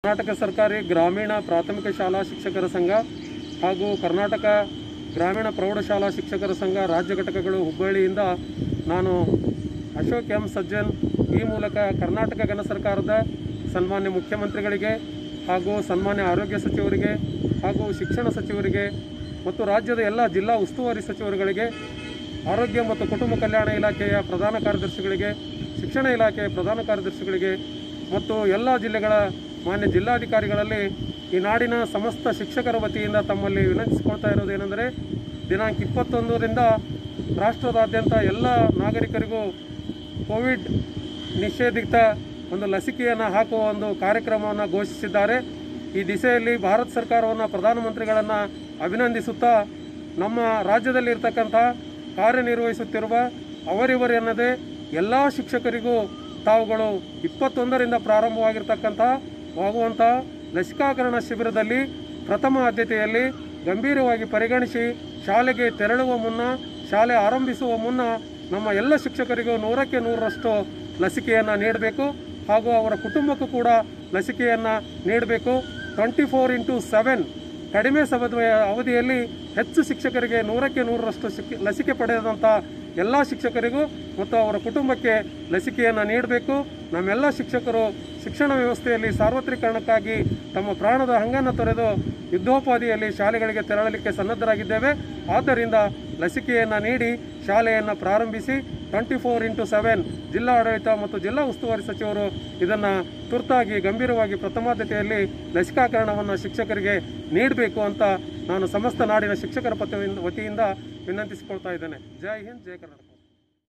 ಕರ್ನಾಟಕ ಸರ್ಕಾರಿ ಗ್ರಾಮೀಣ ಪ್ರಾಥಮಿಕ ಶಾಲಾ ಶಿಕ್ಷಕರ ಸಂಘ ಹಾಗೂ ಕರ್ನಾಟಕ ಗ್ರಾಮೀಣ ಪ್ರೌಢಶಾಲಾ ಶಿಕ್ಷಕರ ಸಂಘ ರಾಜ್ಯ ಘಟಕಗಳು ಹುಬ್ಬಳ್ಳಿಯಿಂದ ನಾನು ಅಶೋಕ್ ಎಂ ಸಜ್ಜನ್ ಈ ಮೂಲಕ ಕರ್ನಾಟಕ ಘನ ಸರ್ಕಾರದ ಸನ್ಮಾನ್ಯ ಮುಖ್ಯಮಂತ್ರಿಗಳಿಗೆ ಹಾಗೂ ಸನ್ಮಾನ್ಯ ಆರೋಗ್ಯ ಸಚಿವರಿಗೆ ಹಾಗೂ ಶಿಕ್ಷಣ ಸಚಿವರಿಗೆ ಮತ್ತು ರಾಜ್ಯದ ಎಲ್ಲ ಜಿಲ್ಲಾ ಉಸ್ತುವಾರಿ ಸಚಿವರುಗಳಿಗೆ ಆರೋಗ್ಯ ಮತ್ತು ಕುಟುಂಬ ಕಲ್ಯಾಣ ಇಲಾಖೆಯ ಪ್ರಧಾನ ಕಾರ್ಯದರ್ಶಿಗಳಿಗೆ ಶಿಕ್ಷಣ ಇಲಾಖೆಯ ಪ್ರಧಾನ ಕಾರ್ಯದರ್ಶಿಗಳಿಗೆ ಮತ್ತು ಎಲ್ಲ ಜಿಲ್ಲೆಗಳ ಮಾನ್ಯ ಜಿಲ್ಲಾಧಿಕಾರಿಗಳಲ್ಲಿ ಈ ನಾಡಿನ ಸಮಸ್ತ ಶಿಕ್ಷಕರ ವತಿಯಿಂದ ತಮ್ಮಲ್ಲಿ ವಿನಂತಿಸಿಕೊಳ್ತಾ ಇರೋದೇನೆಂದರೆ ದಿನಾಂಕ ಇಪ್ಪತ್ತೊಂದರಿಂದ ರಾಷ್ಟ್ರದಾದ್ಯಂತ ಎಲ್ಲ ನಾಗರಿಕರಿಗೂ ಕೋವಿಡ್ ನಿಷೇಧಿತ ಒಂದು ಲಸಿಕೆಯನ್ನು ಹಾಕುವ ಒಂದು ಕಾರ್ಯಕ್ರಮವನ್ನು ಘೋಷಿಸಿದ್ದಾರೆ ಈ ದಿಸೆಯಲ್ಲಿ ಭಾರತ ಸರ್ಕಾರವನ್ನು ಪ್ರಧಾನಮಂತ್ರಿಗಳನ್ನು ಅಭಿನಂದಿಸುತ್ತಾ ನಮ್ಮ ರಾಜ್ಯದಲ್ಲಿ ಇರ್ತಕ್ಕಂಥ ಕಾರ್ಯನಿರ್ವಹಿಸುತ್ತಿರುವ ಅವರಿವರು ಎನ್ನದೇ ಎಲ್ಲ ಶಿಕ್ಷಕರಿಗೂ ತಾವುಗಳು ಇಪ್ಪತ್ತೊಂದರಿಂದ ಪ್ರಾರಂಭವಾಗಿರ್ತಕ್ಕಂಥ ಆಗುವಂಥ ಲಸಿಕಾಕರಣ ಶಿಬಿರದಲ್ಲಿ ಪ್ರಥಮ ಆದ್ಯತೆಯಲ್ಲಿ ಗಂಭೀರವಾಗಿ ಪರಿಗಣಿಸಿ ಶಾಲೆಗೆ ತೆರಳುವ ಮುನ್ನ ಶಾಲೆ ಆರಂಭಿಸುವ ಮುನ್ನ ನಮ್ಮ ಎಲ್ಲ ಶಿಕ್ಷಕರಿಗೂ ನೂರಕ್ಕೆ ನೂರರಷ್ಟು ಲಸಿಕೆಯನ್ನು ನೀಡಬೇಕು ಹಾಗೂ ಅವರ ಕುಟುಂಬಕ್ಕೂ ಕೂಡ ಲಸಿಕೆಯನ್ನು ನೀಡಬೇಕು ಟ್ವೆಂಟಿ ಫೋರ್ ಇಂಟು ಸೆವೆನ್ ಕಡಿಮೆ ಸಮಯ ಅವಧಿಯಲ್ಲಿ ಹೆಚ್ಚು ಶಿಕ್ಷಕರಿಗೆ ನೂರಕ್ಕೆ ನೂರರಷ್ಟು ಶಿಕ್ ಲಸಿಕೆ ಪಡೆದಂಥ ಎಲ್ಲ ಶಿಕ್ಷಕರಿಗೂ ಮತ್ತು ಅವರ ಕುಟುಂಬಕ್ಕೆ ಲಸಿಕೆಯನ್ನು ನೀಡಬೇಕು ನಮ್ಮೆಲ್ಲ ಶಿಕ್ಷಕರು ಶಿಕ್ಷಣ ವ್ಯವಸ್ಥೆಯಲ್ಲಿ ಸಾರ್ವತ್ರೀಕರಣಕ್ಕಾಗಿ ತಮ್ಮ ಪ್ರಾಣದ ಹಂಗನ್ನು ತೊರೆದು ಯುದ್ಧೋಪಾದಿಯಲ್ಲಿ ಶಾಲೆಗಳಿಗೆ ತೆರಳಲಿಕ್ಕೆ ಸನ್ನದ್ಧರಾಗಿದ್ದೇವೆ ಆದ್ದರಿಂದ ಲಸಿಕೆಯನ್ನು ನೀಡಿ ಶಾಲೆಯನ್ನು ಪ್ರಾರಂಭಿಸಿ ಟ್ವೆಂಟಿ ಫೋರ್ ಇಂಟು ಸೆವೆನ್ ಜಿಲ್ಲಾ ಆಡಳಿತ ಮತ್ತು ಜಿಲ್ಲಾ ಉಸ್ತುವಾರಿ ಸಚಿವರು ಇದನ್ನು ತುರ್ತಾಗಿ ಗಂಭೀರವಾಗಿ ಪ್ರಥಮಾದ್ಯತೆಯಲ್ಲಿ ಲಸಿಕಾಕರಣವನ್ನು ಶಿಕ್ಷಕರಿಗೆ ನೀಡಬೇಕು ಅಂತ ನಾನು ಸಮಸ್ತ ನಾಡಿನ ಶಿಕ್ಷಕರ ಪಥ ವತಿಯಿಂದ ವಿನಂತಿಸಿಕೊಳ್ತಾ ಇದ್ದೇನೆ ಜೈ ಹಿಂದ್ ಜೈ ಕರ್ನಾಟಕ